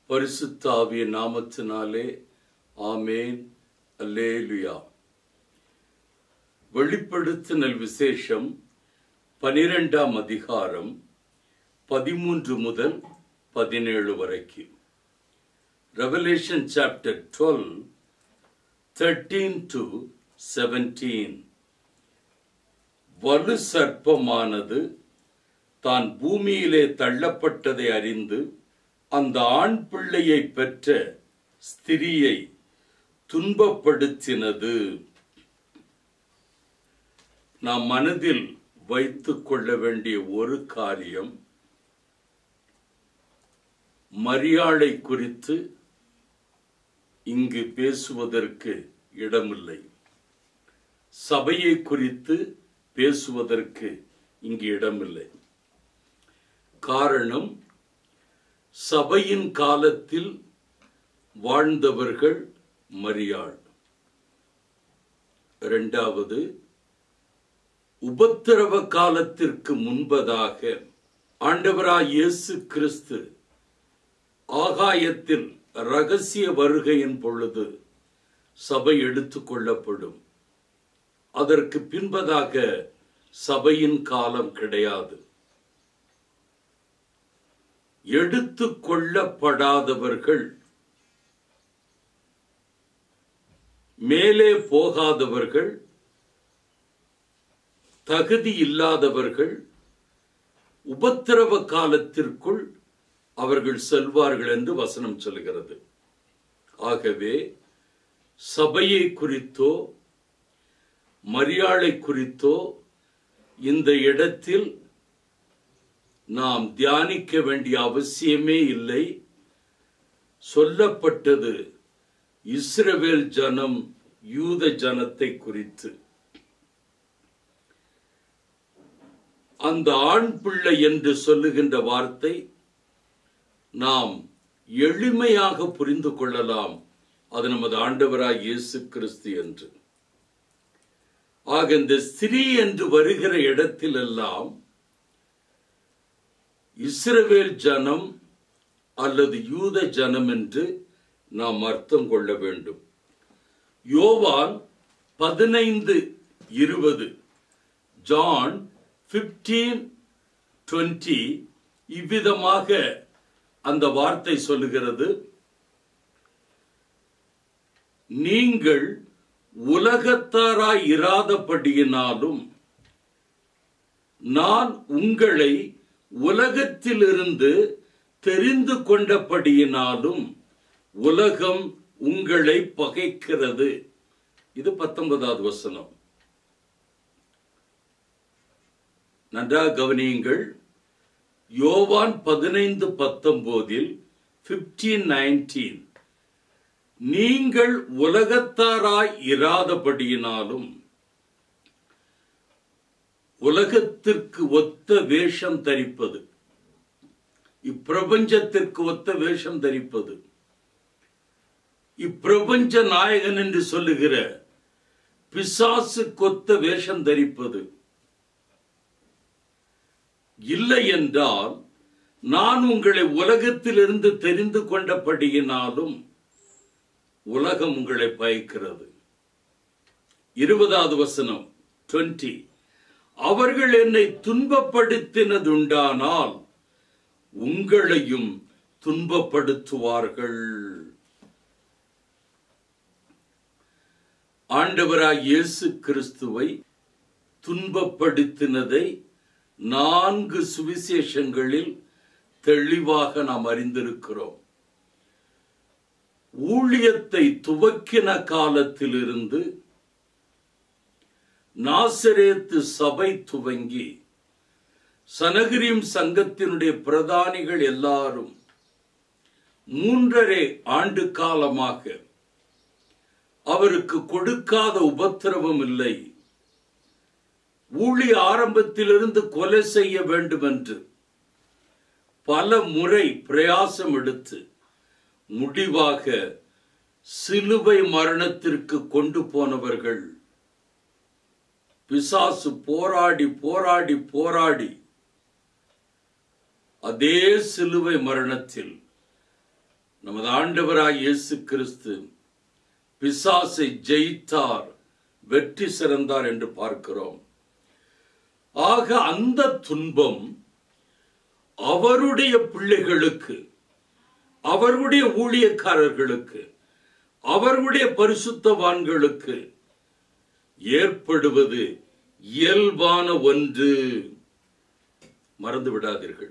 பரிசுத்தாவிய நாமத்தினாலே ஆமேன் அல்லேலுயா வெளிப்படுத்தினல் விசேஷம் பனிரெண்டாம் அதிகாரம் பதிமூன்று முதல் பதினேழு வரைக்கும் revelation chapter twelve thirteen to seventeen வலு சர்ப்பமானது தான் பூமியிலே தள்ளப்பட்டதை அறிந்து அந்த ஆண் பிள்ளையை பெற்ற ஸ்திரியை துன்பப்படுத்தினது நாம் மனதில் வைத்துக் கொள்ள வேண்டிய ஒரு காரியம் மரியாளை குறித்து இங்கு பேசுவதற்கு இடமில்லை சபையை குறித்து பேசுவதற்கு இங்கு இடமில்லை காரணம் சபையின் காலத்தில் வாழ்ந்தவர்கள் மரியாள் இரண்டாவது உபத்திரவ காலத்திற்கு முன்பதாக ஆண்டவராய் இயேசு கிறிஸ்து ஆகாயத்தில் ரகசிய வருகையின் பொழுது சபை எடுத்துக் கொள்ளப்படும் அதற்கு பின்பதாக சபையின் காலம் கிடையாது எடுத்துக் கொள்ளப்படாதவர்கள் மேலே போகாதவர்கள் தகுதி இல்லாதவர்கள் உபத்திரவ காலத்திற்குள் அவர்கள் செல்வார்கள் என்று வசனம் சொல்கிறது ஆகவே சபையை குறித்தோ மரியாதை குறித்தோ இந்த இடத்தில் நாம் தியானிக்க வேண்டிய அவசியமே இல்லை சொல்லப்பட்டது இஸ்ரவேல் ஜனம் யூத ஜனத்தை குறித்து அந்த ஆண் பிள்ளை என்று சொல்லுகின்ற வார்த்தை நாம் எளிமையாக புரிந்து கொள்ளலாம் அது நமது ஆண்டவராய் இயேசு கிறிஸ்து என்று ஆக இந்த ஸ்திரீ என்று வருகிற இடத்திலெல்லாம் இஸ்ரவேல் ஜனம் அல்லது யூத ஜனம் என்று நாம் அர்த்தம் கொள்ள வேண்டும் யோவான் பதினைந்து இருபது ஜான் பிப்டீன் டுவெண்ட்டி இவ்விதமாக அந்த வார்த்தை சொல்லுகிறது நீங்கள் உலகத்தாராய் இராதபடியினாலும் நான் உங்களை உலகத்திலிருந்து தெரிந்து கொண்டபடியினாலும் உலகம் உங்களை பகைக்கிறது இது பத்தொன்பதாவது வசனம் நன்றாக கவனியுங்கள் யோவான் பதினைந்து பத்தொன்பதில் பிப்டீன் நைன்டீன் நீங்கள் உலகத்தாராய் இராதபடியினாலும் உலகத்திற்கு ஒத்த வேஷம் தரிப்பது இப்பிரபஞ்சத்திற்கு ஒத்த வேஷம் தரிப்பது இப்பிரபஞ்ச நாயகன் என்று சொல்லுகிற பிசாசு கொத்த வேஷம் தரிப்பது இல்லை என்றால் நான் உங்களை உலகத்திலிருந்து தெரிந்து கொண்டபடியினாலும் உலகம் உங்களை பயக்கிறது இருபதாவது வசனம் டுவெண்ட்டி அவர்கள் என்னை துன்பப்படுத்தினதுண்டானால் உங்களையும் துன்பப்படுத்துவார்கள் ஆண்டவராய் இயேசு கிறிஸ்துவை துன்பப்படுத்தினதை நான்கு சுவிசேஷங்களில் தெளிவாக நாம் அறிந்திருக்கிறோம் ஊழியத்தை துவக்கின காலத்திலிருந்து நாசரேத்து சபை துவங்கி சனகிரிம் சங்கத்தினுடைய பிரதானிகள் எல்லாரும் மூன்றரை ஆண்டு காலமாக அவருக்கு கொடுக்காத உபத்திரவம் இல்லை ஊழி ஆரம்பத்திலிருந்து கொலை செய்ய வேண்டும் என்று பல முறை பிரயாசம் எடுத்து முடிவாக சிலுவை மரணத்திற்கு கொண்டு போனவர்கள் பிசாசு போராடி போராடி போராடி அதே சிலுவை மரணத்தில் நமது ஆண்டவராய் இயேசு கிறிஸ்து பிசாசை ஜெயித்தார் வெற்றி சிறந்தார் என்று பார்க்கிறோம் ஆக அந்த துன்பம் அவருடைய பிள்ளைகளுக்கு அவருடைய ஊழியக்காரர்களுக்கு அவர்களுடைய பரிசுத்தவான்களுக்கு ஏற்படுவது இயல்பான ஒன்று மறந்து விடாதீர்கள்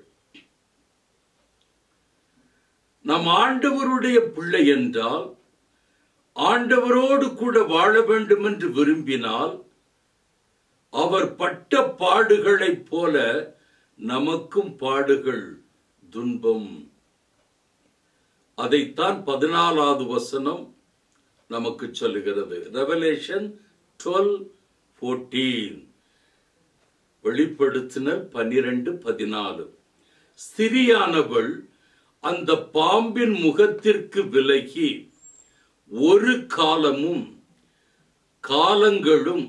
நம் ஆண்டவருடைய பிள்ளை என்றால் ஆண்டவரோடு கூட வாழ வேண்டும் என்று விரும்பினால் அவர் பட்ட பாடுகளைப் போல நமக்கும் பாடுகள் துன்பம் அதைத்தான் பதினாலாவது வசனம் நமக்கு சொல்லுகிறது ரெவலேஷன் டுவெல் ஃபோர்டீன் வெளிப்படுத்தினர் பனிரெண்டு பதினாலு ஸ்திரியானவள் அந்த பாம்பின் முகத்திற்கு விலகி ஒரு காலமும் காலங்களும்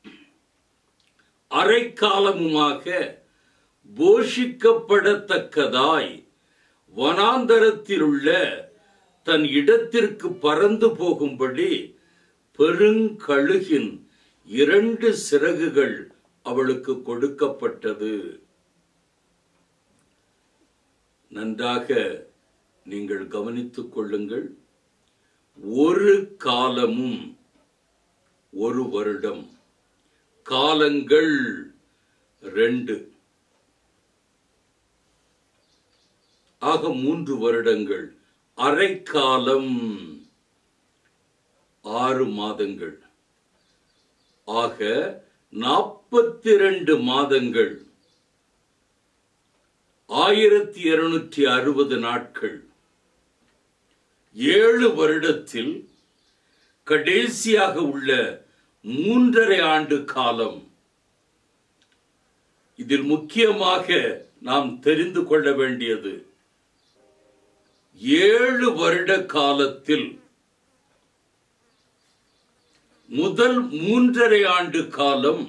அரைக்காலமுமாக போஷிக்கப்படத்தக்கதாய் வனாந்தரத்திலுள்ள தன் இடத்திற்கு பறந்து போகும்படி பெருங்கழுகின் இரண்டு சிறகுகள் அவளுக்கு கொடுக்கப்பட்டது நன்றாக நீங்கள் கவனித்துக் கொள்ளுங்கள் ஒரு காலமும் ஒரு வருடம் காலங்கள் ரெண்டு ஆக மூன்று வருடங்கள் அரைக்காலம் ஆறு மாதங்கள் ஆக நாற்பத்தி ரெண்டு மாதங்கள் ஆயிரத்தி இருநூற்றி அறுபது நாட்கள் ஏழு வருடத்தில் கடைசியாக உள்ள மூன்றரை ஆண்டு காலம் இதில் முக்கியமாக நாம் தெரிந்து கொள்ள வேண்டியது ஏழு வருட காலத்தில் முதல் மூன்றரை ஆண்டு காலம்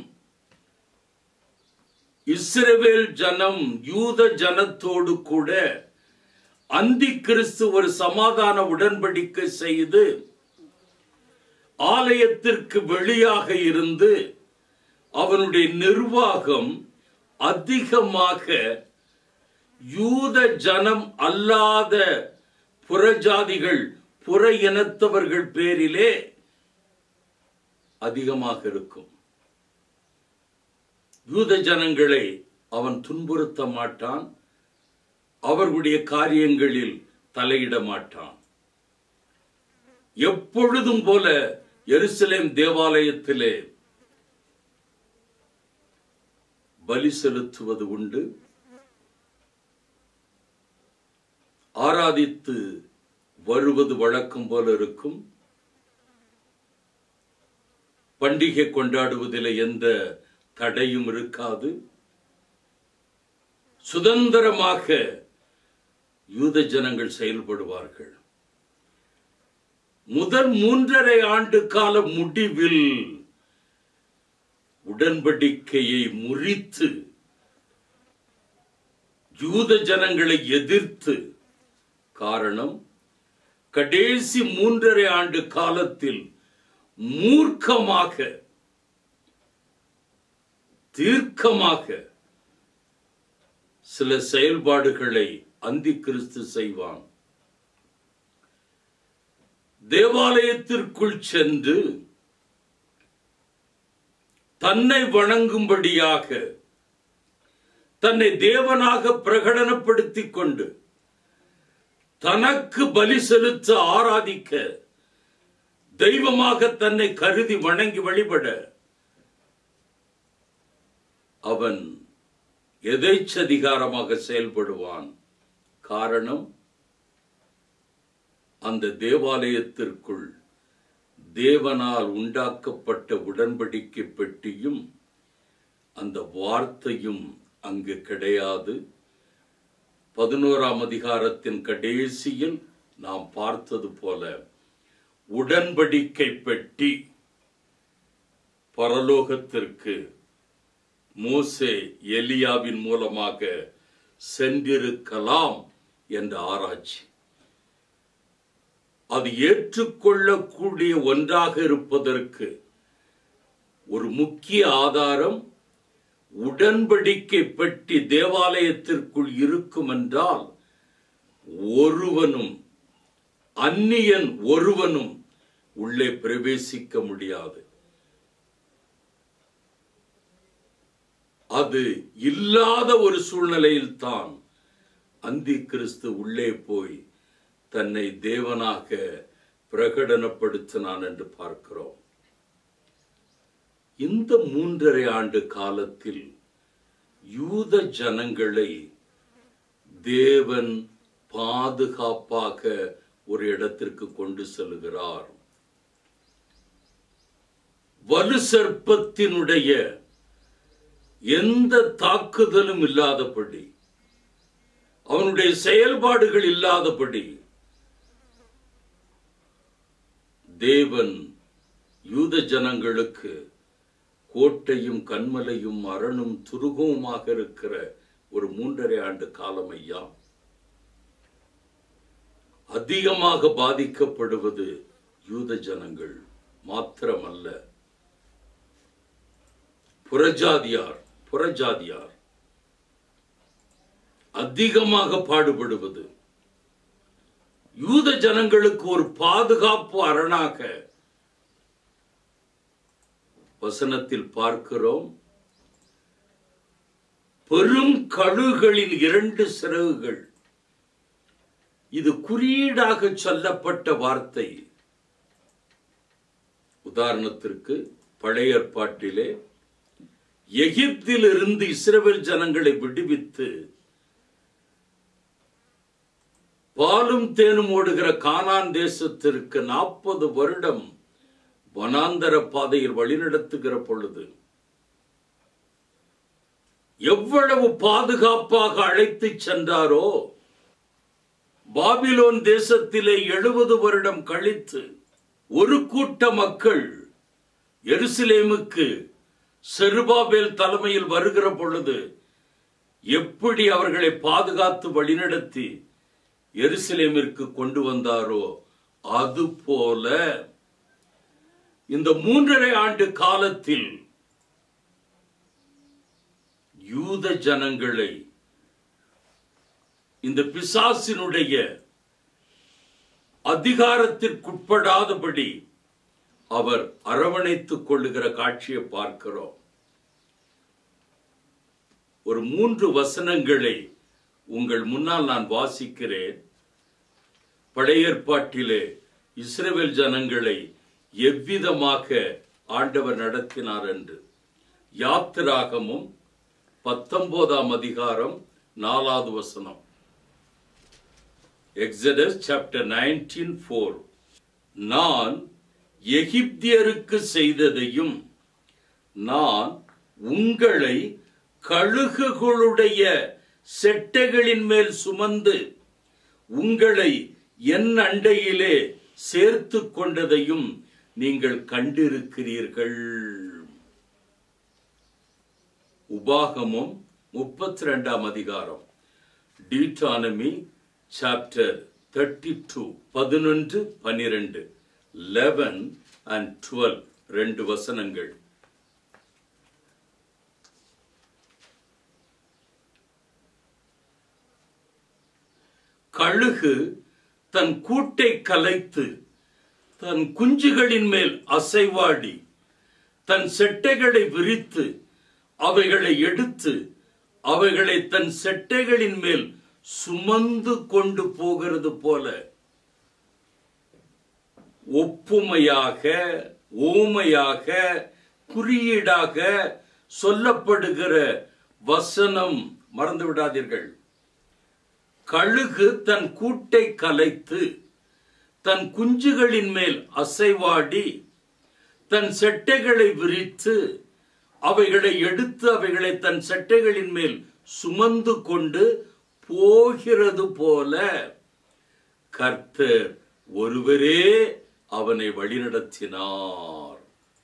இஸ்ரவேல் ஜனம் யூத ஜனத்தோடு கூட அந்தி கிறிஸ்து ஒரு சமாதான உடன்படிக்கை செய்து ஆலயத்திற்கு வெளியாக இருந்து அவனுடைய நிர்வாகம் அதிகமாக யூத ஜனம் அல்லாத புறஜாதிகள் புற இனத்தவர்கள் பேரிலே அதிகமாக இருக்கும் யூத ஜனங்களை அவன் துன்புறுத்த மாட்டான் அவர்களுடைய காரியங்களில் தலையிட மாட்டான் எப்பொழுதும் போல எருசலேம் தேவாலயத்திலே பலி செலுத்துவது உண்டு ஆராதித்து வருவது வழக்கம் போல இருக்கும் பண்டிகை கொண்டாடுவதில் எந்த தடையும் இருக்காது சுதந்திரமாக யூத ஜனங்கள் செயல்படுவார்கள் முதல் மூன்றரை ஆண்டு கால முடிவில் உடன்படிக்கையை முறித்து யூத ஜனங்களை எதிர்த்து காரணம் கடைசி மூன்றரை ஆண்டு காலத்தில் மூர்க்கமாக தீர்க்கமாக சில செயல்பாடுகளை அந்தி கிறிஸ்து செய்வான் தேவாலயத்திற்குள் சென்று தன்னை வணங்கும்படியாக தன்னை தேவனாக பிரகடனப்படுத்திக் கொண்டு தனக்கு பலி செலுத்த ஆராதிக்க தெய்வமாக தன்னை கருதி வணங்கி வழிபட அவன் எதைச்சதிகாரமாக செயல்படுவான் காரணம் அந்த தேவாலயத்திற்குள் தேவனால் உண்டாக்கப்பட்ட உடன்படிக்கை பெட்டியும் அந்த வார்த்தையும் அங்கு கிடையாது பதினோராம் அதிகாரத்தின் கடைசியில் நாம் பார்த்தது போல உடன்படிக்கை பெட்டி பரலோகத்திற்கு மோசே எலியாவின் மூலமாக சென்றிருக்கலாம் என்ற ஆராய்ச்சி அது ஏற்றுக்கொள்ளக்கூடிய ஒன்றாக இருப்பதற்கு ஒரு முக்கிய ஆதாரம் உடன்படிக்கை பெட்டி தேவாலயத்திற்குள் இருக்கும் என்றால் ஒருவனும் அந்நியன் ஒருவனும் உள்ளே பிரவேசிக்க முடியாது அது இல்லாத ஒரு சூழ்நிலையில் தான் அந்தி கிறிஸ்து உள்ளே போய் தன்னை தேவனாக பிரகடனப்படுத்தினான் என்று பார்க்கிறோம் இந்த மூன்றரை ஆண்டு காலத்தில் யூத ஜனங்களை தேவன் பாதுகாப்பாக ஒரு இடத்திற்கு கொண்டு செல்கிறார் வலு சர்ப்பத்தினுடைய எந்த தாக்குதலும் இல்லாதபடி அவனுடைய செயல்பாடுகள் இல்லாதபடி தேவன் யூத ஜனங்களுக்கு கோட்டையும் கண்மலையும் அரணும் துருகவுமாக இருக்கிற ஒரு மூன்றரை ஆண்டு காலம் ஐயா அதிகமாக பாதிக்கப்படுவது யூத ஜனங்கள் மாத்திரமல்ல புறஜாதியார் புறஜாதியார் அதிகமாக பாடுபடுவது யூத ஜனங்களுக்கு ஒரு பாதுகாப்பு அரணாக வசனத்தில் பார்க்கிறோம் பெரும் கழுகளின் இரண்டு சிறகுகள் இது குறியீடாக சொல்லப்பட்ட வார்த்தை உதாரணத்திற்கு பழைய ஏற்பாட்டிலே எகிப்தில் இருந்து இஸ்ரவேல் ஜனங்களை விடுவித்து பாலும் தேனும் ஓடுகிற கானான் தேசத்திற்கு நாற்பது வருடம் வனாந்தர பாதையில் வழிநடத்துகிற பொழுது எவ்வளவு பாதுகாப்பாக அழைத்து சென்றாரோ பாபிலோன் தேசத்திலே எழுபது வருடம் கழித்து ஒரு கூட்ட மக்கள் எருசலேமுக்கு செருபாபேல் தலைமையில் வருகிற பொழுது எப்படி அவர்களை பாதுகாத்து வழிநடத்தி எருசலேமிற்கு கொண்டு வந்தாரோ அதுபோல இந்த மூன்றரை ஆண்டு காலத்தில் யூத ஜனங்களை இந்த பிசாசினுடைய அதிகாரத்திற்குட்படாதபடி அவர் அரவணைத்துக் கொள்ளுகிற காட்சியை பார்க்கிறோம் ஒரு மூன்று வசனங்களை உங்கள் முன்னால் நான் வாசிக்கிறேன் பழைய ஏற்பாட்டிலே இஸ்ரவேல் ஜனங்களை எவ்விதமாக ஆண்டவர் நடத்தினார் என்று யாத்திராகமும் பத்தொன்பதாம் அதிகாரம் நாலாவது வசனம் எக்ஸடஸ் சாப்டர் நைன்டீன் ஃபோர் நான் எகிப்தியருக்கு செய்ததையும் நான் உங்களை கழுகுகளுடைய செட்டைகளின் மேல் சுமந்து உங்களை என் அண்டையிலே சேர்த்து கொண்டதையும் நீங்கள் கண்டிருக்கிறீர்கள் உபாகமும் முப்பத்தி ரெண்டாம் அதிகாரம் டீட்டானமி சாப்டர் தேர்ட்டி டூ பதினொன்று பனிரெண்டு லெவன் அண்ட் டுவெல் ரெண்டு வசனங்கள் கழுகு தன் கூட்டை கலைத்து தன் குஞ்சுகளின் மேல் அசைவாடி தன் செட்டைகளை விரித்து அவைகளை எடுத்து அவைகளை தன் செட்டைகளின் மேல் சுமந்து கொண்டு போகிறது போல ஒப்புமையாக ஓமையாக குறியீடாக சொல்லப்படுகிற வசனம் மறந்து விடாதீர்கள் கழுகு தன் கூட்டை கலைத்து தன் குஞ்சுகளின் மேல் அசைவாடி தன் செட்டைகளை விரித்து அவைகளை எடுத்து அவைகளை தன் செட்டைகளின் மேல் சுமந்து கொண்டு போகிறது போல கர்த்தர் ஒருவரே அவனை வழிநடத்தினார்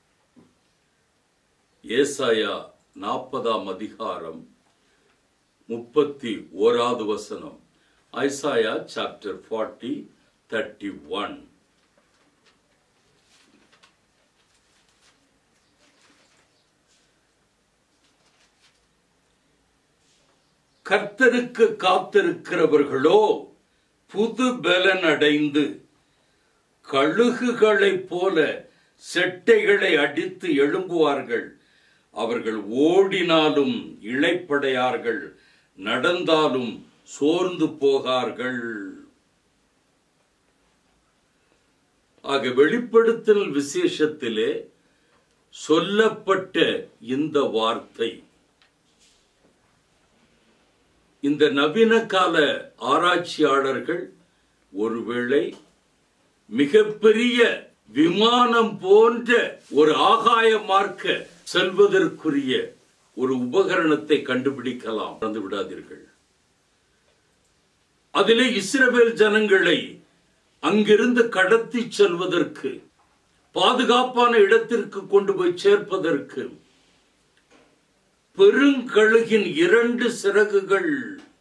ஏசாயா நாற்பதாம் அதிகாரம் முப்பத்தி ஓராவது வசனம் Isaiah chapter forty thirty one கர்த்தருக்கு காத்திருக்கிறவர்களோ புது பலன் அடைந்து கழுகுகளைப் போல செட்டைகளை அடித்து எழும்புவார்கள் அவர்கள் ஓடினாலும் இளைப்படையார்கள் நடந்தாலும் சோர்ந்து போகார்கள் ஆக வெளிப்படுத்தல் விசேஷத்திலே சொல்லப்பட்ட இந்த வார்த்தை இந்த நவீன கால ஆராய்ச்சியாளர்கள் ஒருவேளை மிகப்பெரிய விமானம் போன்ற ஒரு ஆகாய மார்க்க செல்வதற்குரிய ஒரு உபகரணத்தை கண்டுபிடிக்கலாம் மறந்து விடாதீர்கள் அதிலே இஸ்ரவேல் ஜனங்களை அங்கிருந்து கடத்தி செல்வதற்கு பாதுகாப்பான இடத்திற்கு கொண்டு போய் சேர்ப்பதற்கு பெருங்கழுகின் இரண்டு சிறகுகள்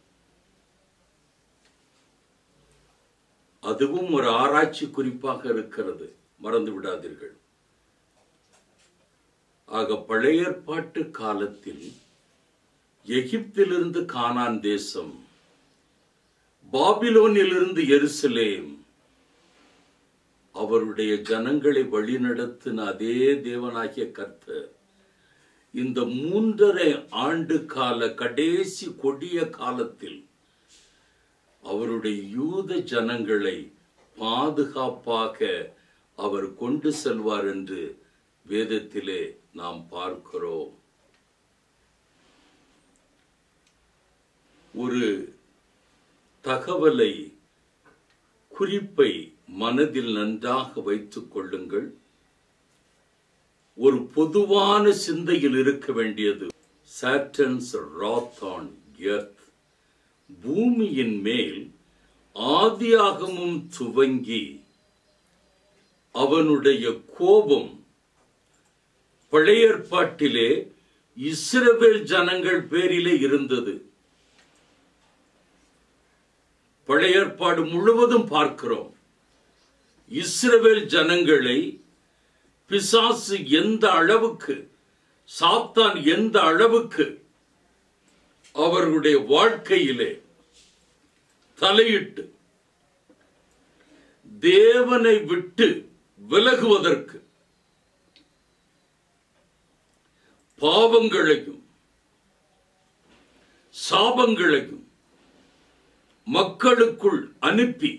அதுவும் ஒரு ஆராய்ச்சி குறிப்பாக இருக்கிறது மறந்து விடாதீர்கள் ஆக பழைய ஏற்பாட்டு காலத்தில் எகிப்திலிருந்து கானான் தேசம் பாபிலோனிலிருந்து எருசலேம் அவருடைய ஜனங்களை வழிநடத்தின அதே தேவனாகிய கர்த்தர் இந்த மூன்றரை ஆண்டு கால கடைசி கொடிய காலத்தில் அவருடைய யூத ஜனங்களை பாதுகாப்பாக அவர் கொண்டு செல்வார் என்று வேதத்திலே நாம் பார்க்கிறோம் ஒரு தகவலை குறிப்பை மனதில் நன்றாக வைத்துக் கொள்ளுங்கள் ஒரு பொதுவான சிந்தையில் இருக்க வேண்டியது சாட்டன்ஸ் ராத் ஆன் எர்த் பூமியின் மேல் ஆதியாகமும் துவங்கி அவனுடைய கோபம் பழைய ஏற்பாட்டிலே இஸ்ரவேல் ஜனங்கள் பேரிலே இருந்தது பழைய ஏற்பாடு முழுவதும் பார்க்கிறோம் இஸ்ரவேல் ஜனங்களை பிசாசு எந்த அளவுக்கு சாத்தான் எந்த அளவுக்கு அவர்களுடைய வாழ்க்கையிலே தலையிட்டு தேவனை விட்டு விலகுவதற்கு பாவங்களையும் சாபங்களையும் மக்களுக்குள் அனுப்பி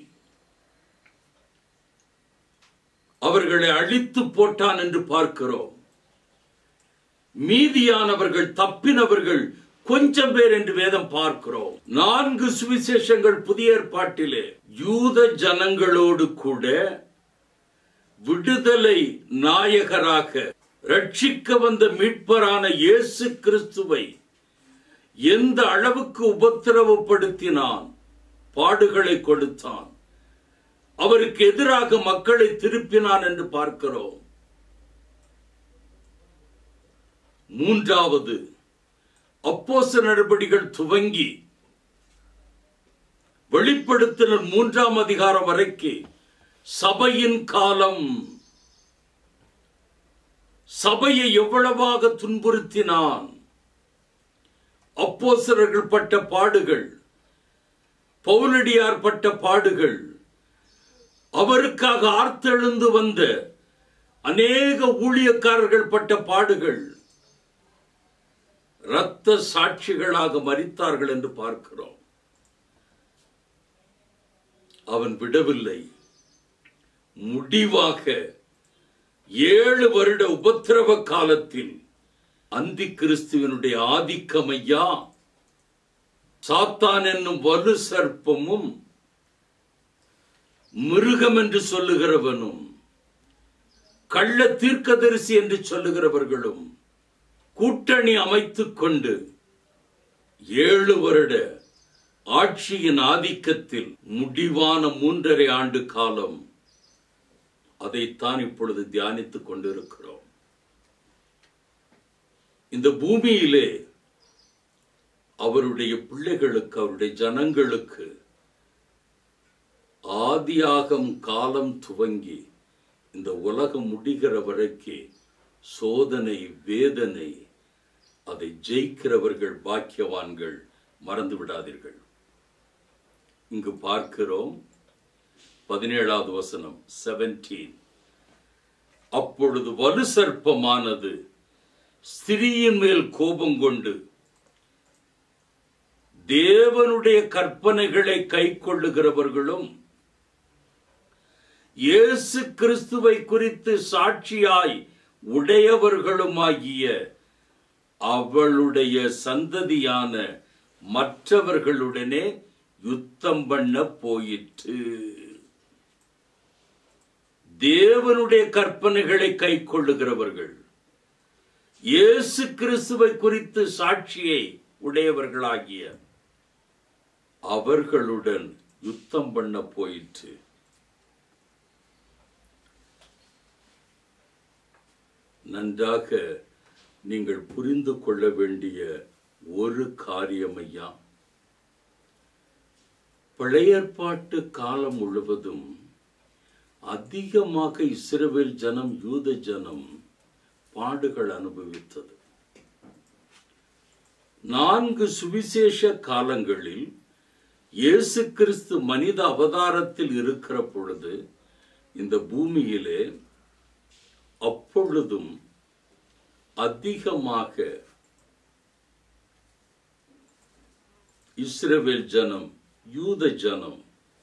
அவர்களை அழித்து போட்டான் என்று பார்க்கிறோம் மீதியானவர்கள் தப்பினவர்கள் கொஞ்சம் பேர் என்று வேதம் பார்க்கிறோம் நான்கு சுவிசேஷங்கள் புதிய ஏற்பாட்டிலே யூத ஜனங்களோடு கூட விடுதலை நாயகராக ரட்சிக்க வந்த மீட்பரான இயேசு கிறிஸ்துவை எந்த அளவுக்கு உபத்திரவப்படுத்தினான் பாடுகளை கொடுத்தான் அவருக்கு எதிராக மக்களை திருப்பினான் என்று பார்க்கிறோம் மூன்றாவது அப்போச நடவடிகள் துவங்கி வெளிப்படுத்தினர் மூன்றாம் அதிகாரம் வரைக்கும் சபையின் காலம் சபையை எவ்வளவாக துன்புறுத்தினான் அப்போசரர்கள் பட்ட பாடுகள் பவுலடியார் பட்ட பாடுகள் அவருக்காக ஆர்த்தெழுந்து வந்த அநேக ஊழியக்காரர்கள் பட்ட பாடுகள் இரத்த சாட்சிகளாக மறித்தார்கள் என்று பார்க்கிறோம் அவன் விடவில்லை முடிவாக ஏழு வருட உபத்திரவ காலத்தில் அந்தி கிறிஸ்துவனுடைய ஆதிக்கமையா சாத்தான் என்னும் வலு சர்ப்பமும் மிருகம் என்று சொல்லுகிறவனும் கள்ள தீர்க்கதரிசி என்று சொல்லுகிறவர்களும் கூட்டணி அமைத்துக் கொண்டு ஏழு வருட ஆட்சியின் ஆதிக்கத்தில் முடிவான மூன்றரை ஆண்டு காலம் அதைத்தான் இப்பொழுது தியானித்துக் கொண்டிருக்கிறோம் இந்த பூமியிலே அவருடைய பிள்ளைகளுக்கு அவருடைய ஜனங்களுக்கு ஆதியாகம் காலம் துவங்கி இந்த உலகம் முடிகிற வரைக்கும் சோதனை வேதனை அதை ஜெயிக்கிறவர்கள் பாக்கியவான்கள் மறந்து விடாதீர்கள் இங்கு பார்க்கிறோம் பதினேழாவது வசனம் செவன்டீன் அப்பொழுது வலு சர்ப்பமானது ஸ்திரீயின் மேல் கோபம் கொண்டு தேவனுடைய கற்பனைகளை கை கொள்ளுகிறவர்களும் இயேசு கிறிஸ்துவை குறித்து சாட்சியாய் உடையவர்களுமாகிய அவளுடைய சந்ததியான மற்றவர்களுடனே யுத்தம் பண்ண போயிற்று தேவனுடைய கற்பனைகளை கை கொள்ளுகிறவர்கள் இயேசு கிறிஸ்துவை குறித்து சாட்சியை உடையவர்களாகிய அவர்களுடன் யுத்தம் பண்ண போயிற்று நன்றாக நீங்கள் புரிந்து கொள்ள வேண்டிய ஒரு காரியம் ஐயா பழைய ஏற்பாட்டு காலம் முழுவதும் அதிகமாக இஸ்ரவேல் ஜனம் யூத ஜனம் பாடுகள் அனுபவித்தது நான்கு சுவிசேஷ காலங்களில் இயேசு கிறிஸ்து மனித அவதாரத்தில் இருக்கிற பொழுது இந்த பூமியிலே அப்பொழுதும் அதிகமாக இஸ்ரவேல் ஜனம் யூத ஜனம்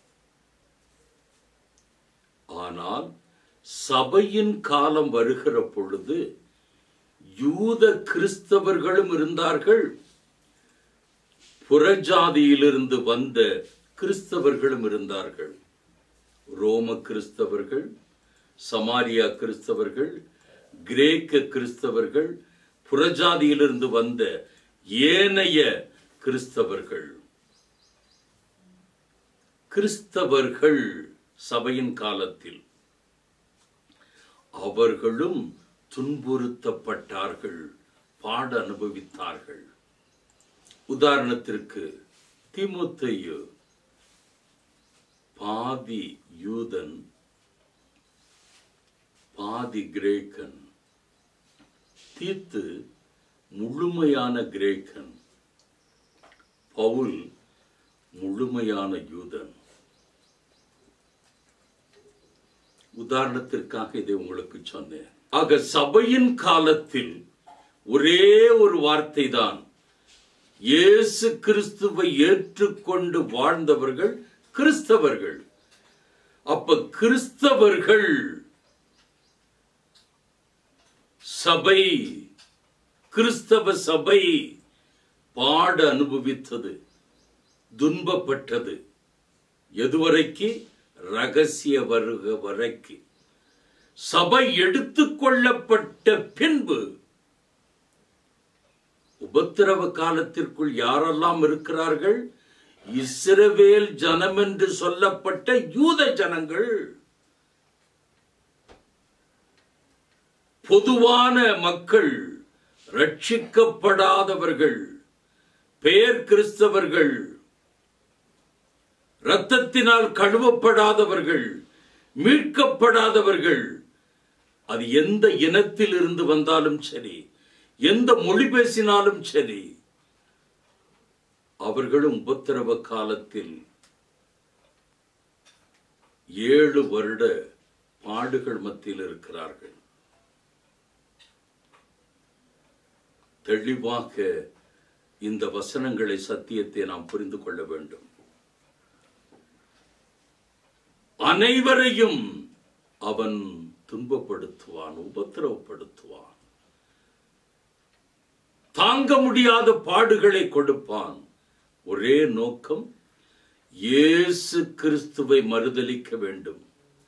ஆனால் சபையின் காலம் வருகிற பொழுது யூத கிறிஸ்தவர்களும் இருந்தார்கள் புறஜாதியிலிருந்து வந்த கிறிஸ்தவர்களும் இருந்தார்கள் ரோம கிறிஸ்தவர்கள் சமாரியா கிறிஸ்தவர்கள் கிரேக்க கிறிஸ்தவர்கள் புறஜாதியிலிருந்து வந்த ஏனைய கிறிஸ்தவர்கள் கிறிஸ்தவர்கள் சபையின் காலத்தில் அவர்களும் துன்புறுத்தப்பட்டார்கள் பாட அனுபவித்தார்கள் உதாரணத்திற்கு திமுத்தையு பாதி யூதன் பாதி கிரேக்கன் தீத்து முழுமையான கிரேக்கன் பவுல் முழுமையான யூதன் உதாரணத்திற்காக இதை உங்களுக்கு சொன்னேன் ஆக சபையின் காலத்தில் ஒரே ஒரு வார்த்தை தான் இயேசு கிறிஸ்துவை ஏற்றுக்கொண்டு வாழ்ந்தவர்கள் கிறிஸ்தவர்கள் அப்ப கிறிஸ்தவர்கள் சபை கிறிஸ்தவ சபை பாட அனுபவித்தது துன்பப்பட்டது எதுவரைக்கு ரகசிய வருக வரைக்கு சபை எடுத்துக்கொள்ளப்பட்ட பின்பு உபத்திரவ காலத்திற்குள் யாரெல்லாம் இருக்கிறார்கள் இஸ்ரவேல் ஜனம் என்று சொல்லப்பட்ட யூத ஜனங்கள் பொதுவான மக்கள் ரட்சிக்கப்படாதவர்கள் பெயர் கிறிஸ்தவர்கள் இரத்தத்தினால் கழுவப்படாதவர்கள் மீட்கப்படாதவர்கள் அது எந்த இனத்தில் இருந்து வந்தாலும் சரி எந்த மொழி பேசினாலும் சரி அவர்களும் உபத்திரவ காலத்தில் ஏழு வருட பாடுகள் மத்தியில் இருக்கிறார்கள் தெளிவாக இந்த வசனங்களை சத்தியத்தை நாம் புரிந்து கொள்ள வேண்டும் அனைவரையும் அவன் துன்பப்படுத்துவான் உபத்திரவப்படுத்துவான் தாங்க முடியாத பாடுகளை கொடுப்பான் ஒரே நோக்கம் இயேசு கிறிஸ்துவை மறுதலிக்க வேண்டும்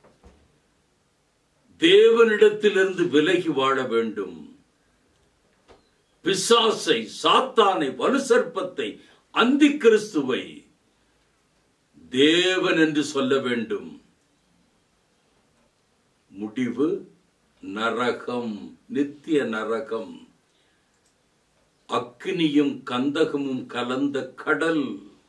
தேவனிடத்திலிருந்து விலகி வாழ வேண்டும் பிசாசை சாத்தானை வலுசற்பத்தை அந்தி கிறிஸ்துவை தேவன் என்று சொல்ல வேண்டும் முடிவு நரகம் நித்திய நரகம் அக்னியும் கந்தகமும் கலந்த கடல்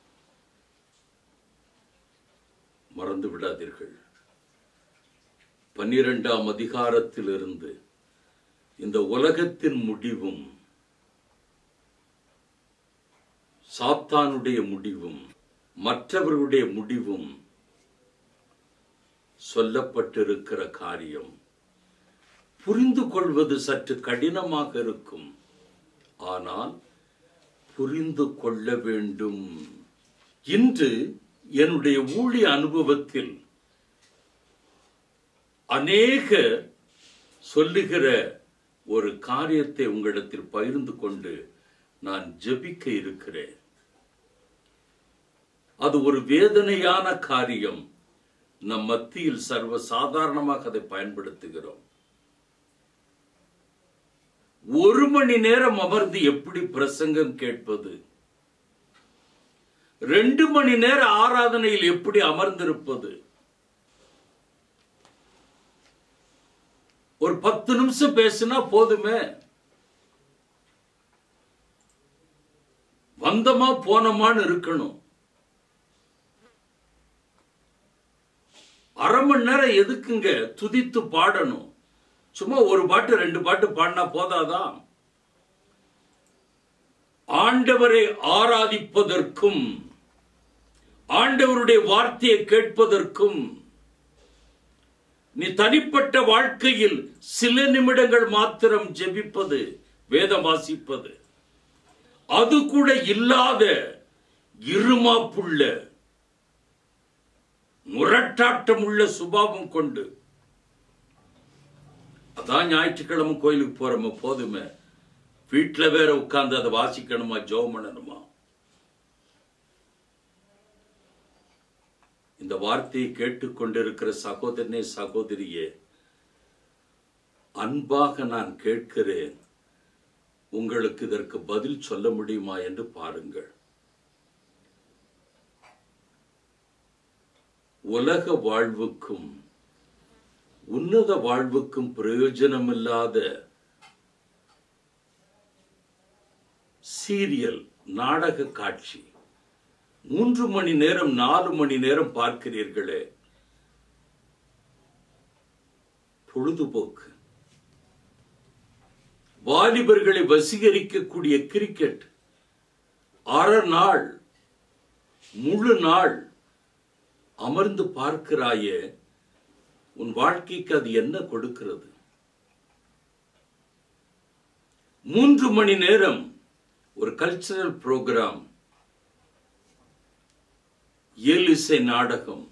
மறந்து விடாதீர்கள் பன்னிரெண்டாம் அதிகாரத்திலிருந்து இந்த உலகத்தின் முடிவும் சாத்தானுடைய முடிவும் மற்றவர்களுடைய முடிவும் சொல்லப்பட்டிருக்கிற காரியம் புரிந்து கொள்வது சற்று கடினமாக இருக்கும் ஆனால் புரிந்து கொள்ள வேண்டும் இன்று என்னுடைய ஊழிய அனுபவத்தில் அநேக சொல்லுகிற ஒரு காரியத்தை உங்களிடத்தில் பகிர்ந்து கொண்டு நான் ஜெபிக்க இருக்கிறேன் அது ஒரு வேதனையான காரியம் நம் மத்தியில் சர்வ சாதாரணமாக அதை பயன்படுத்துகிறோம் ஒரு மணி நேரம் அமர்ந்து எப்படி பிரசங்கம் கேட்பது ரெண்டு மணி நேர ஆராதனையில் எப்படி அமர்ந்திருப்பது ஒரு பத்து நிமிஷம் பேசினா போதுமே வந்தமா போனமான்னு இருக்கணும் அரை மணி நேரம் எதுக்குங்க துதித்து பாடணும் சும்மா ஒரு பாட்டு ரெண்டு பாட்டு பாடினா போதாதான் ஆண்டவரை ஆராதிப்பதற்கும் ஆண்டவருடைய வார்த்தையை கேட்பதற்கும் நீ தனிப்பட்ட வாழ்க்கையில் சில நிமிடங்கள் மாத்திரம் ஜெபிப்பது வேதம் வாசிப்பது அது கூட இல்லாத இருமாப்புள்ள முரட்டாட்டம் உள்ள சுபாவம் கொண்டு அதான் ஞாயிற்றுக்கிழமை கோயிலுக்கு போறோம் போதுமே வீட்டுல வேற உட்கார்ந்து அதை வாசிக்கணுமா ஜெபம் பண்ணணுமா இந்த வார்த்தையை கேட்டுக்கொண்டிருக்கிற சகோதரனே சகோதரியே அன்பாக நான் கேட்கிறேன் உங்களுக்கு இதற்கு பதில் சொல்ல முடியுமா என்று பாருங்கள் உலக வாழ்வுக்கும் உன்னத வாழ்வுக்கும் பிரயோஜனமில்லாத சீரியல் நாடக காட்சி மூன்று மணி நேரம் நாலு மணி நேரம் பார்க்கிறீர்களே பொழுதுபோக்கு வாலிபர்களை வசீகரிக்கக்கூடிய கிரிக்கெட் அரை நாள் முழு நாள் அமர்ந்து பார்க்கிறாயே உன் வாழ்க்கைக்கு அது என்ன கொடுக்கிறது மூன்று மணி நேரம் ஒரு கல்ச்சரல் புரோகிராம் இயலிசை நாடகம்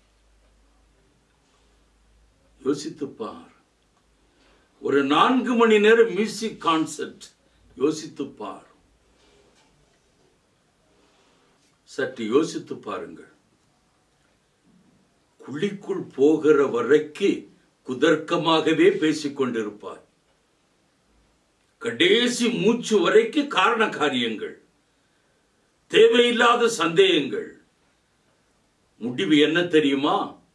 யோசித்துப் பார் ஒரு நான்கு மணி நேரம் மியூசிக் கான்சர்ட் யோசித்துப் பார் சற்று யோசித்து பாருங்கள் குழிக்குள் போகிற வரைக்கு குதர்க்கமாகவே பேசிக் கொண்டிருப்பாய் கடைசி மூச்சு வரைக்கு காரண காரியங்கள் தேவையில்லாத சந்தேகங்கள் முடிவு என்ன தெரியுமா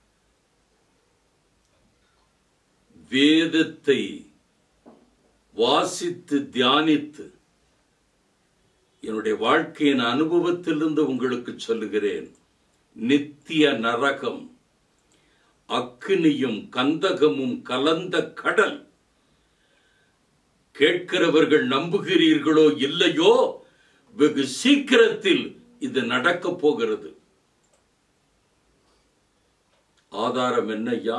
வேதத்தை வாசித்து தியானித்து என்னுடைய வாழ்க்கையின் அனுபவத்திலிருந்து உங்களுக்கு சொல்லுகிறேன் நித்திய நரகம் அக்கினியும் கந்தகமும் கலந்த கடல் கேட்கிறவர்கள் நம்புகிறீர்களோ இல்லையோ வெகு சீக்கிரத்தில் இது நடக்கப் போகிறது ஆதாரம் என்னையா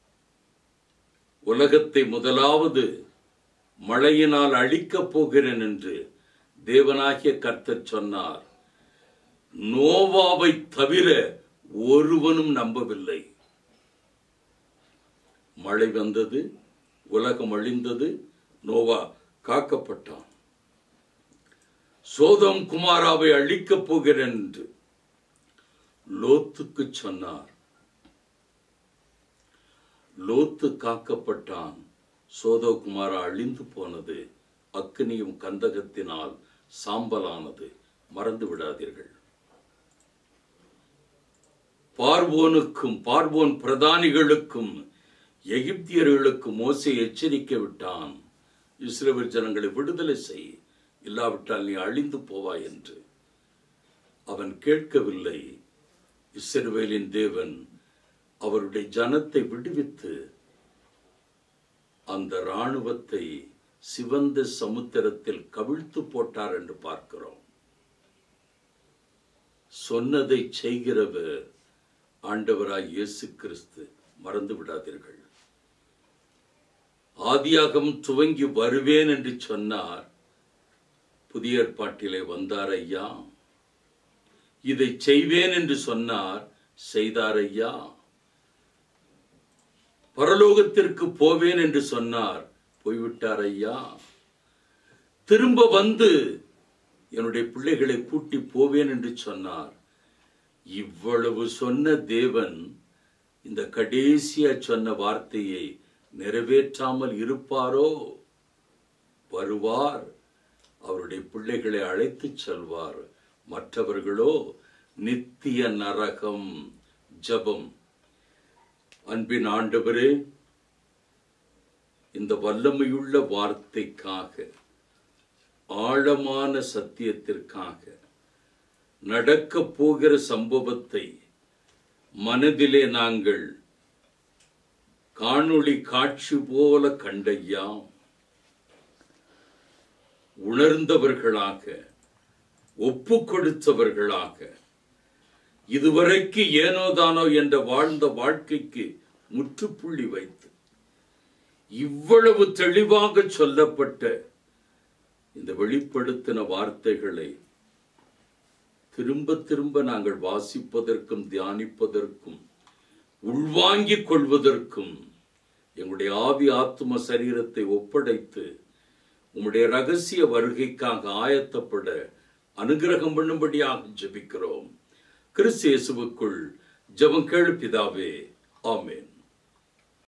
உலகத்தை முதலாவது மழையினால் அழிக்கப் போகிறேன் என்று தேவனாகிய கர்த்தர் சொன்னார் நோவாவை தவிர ஒருவனும் நம்பவில்லை மழை வந்தது உலகம் அழிந்தது நோவா காக்கப்பட்டான் சோதம் குமாராவை அழிக்கப் போகிறேன் என்று லோத்துக்கு சொன்னார் லோத்து காக்கப்பட்டான் சோதகுமாரா அழிந்து போனது அக்னியும் கந்தகத்தினால் சாம்பலானது மறந்து விடாதீர்கள் பார்வோனுக்கும் பார்வோன் பிரதானிகளுக்கும் எகிப்தியர்களுக்கும் மோசே எச்சரிக்கை விட்டான் இஸ்ரேல் ஜனங்களை விடுதலை செய் இல்லாவிட்டால் நீ அழிந்து போவாய் என்று அவன் கேட்கவில்லை இஸ்ரவேலின் தேவன் அவருடைய ஜனத்தை விடுவித்து அந்த இராணுவத்தை சிவந்த சமுத்திரத்தில் கவிழ்த்து போட்டார் என்று பார்க்கிறோம் சொன்னதை செய்கிறவர் ஆண்டவராய் இயேசு கிறிஸ்து மறந்து விடாதீர்கள் ஆதியாகம் துவங்கி வருவேன் என்று சொன்னார் புதிய ஏற்பாட்டிலே வந்தார் ஐயா இதை செய்வேன் என்று சொன்னார் செய்தார் ஐயா பரலோகத்திற்கு போவேன் என்று சொன்னார் போய்விட்டார் ஐயா திரும்ப வந்து என்னுடைய பிள்ளைகளை கூட்டி போவேன் என்று சொன்னார் இவ்வளவு சொன்ன தேவன் இந்த கடைசியா சொன்ன வார்த்தையை நிறைவேற்றாமல் இருப்பாரோ வருவார் அவருடைய பிள்ளைகளை அழைத்துச் செல்வார் மற்றவர்களோ நித்திய நரகம் ஜபம் அன்பின் ஆண்டவரே இந்த வல்லமையுள்ள வார்த்தைக்காக ஆழமான சத்தியத்திற்காக நடக்கப் போகிற சம்பவத்தை மனதிலே நாங்கள் காணொளி காட்சி போல கண்டையா உணர்ந்தவர்களாக ஒப்பு கொடுத்தவர்களாக இதுவரைக்கு ஏனோதானோ என்ற வாழ்ந்த வாழ்க்கைக்கு முற்றுப்புள்ளி வைத்து இவ்வளவு தெளிவாக சொல்லப்பட்ட இந்த வெளிப்படுத்தின வார்த்தைகளை திரும்ப திரும்ப நாங்கள் வாசிப்பதற்கும் தியானிப்பதற்கும் உள்வாங்கிக் கொள்வதற்கும் எங்களுடைய ஆவி ஆத்தும சரீரத்தை ஒப்படைத்து உம்முடைய ரகசிய வருகைக்காக ஆயத்தப்பட அனுகிரகம் பண்ணும்படியாக ஜெபிக்கிறோம் கிறிஸ்து இயேசுவுக்குள் ஜெபம் கேளு பிதாவே ஆமென்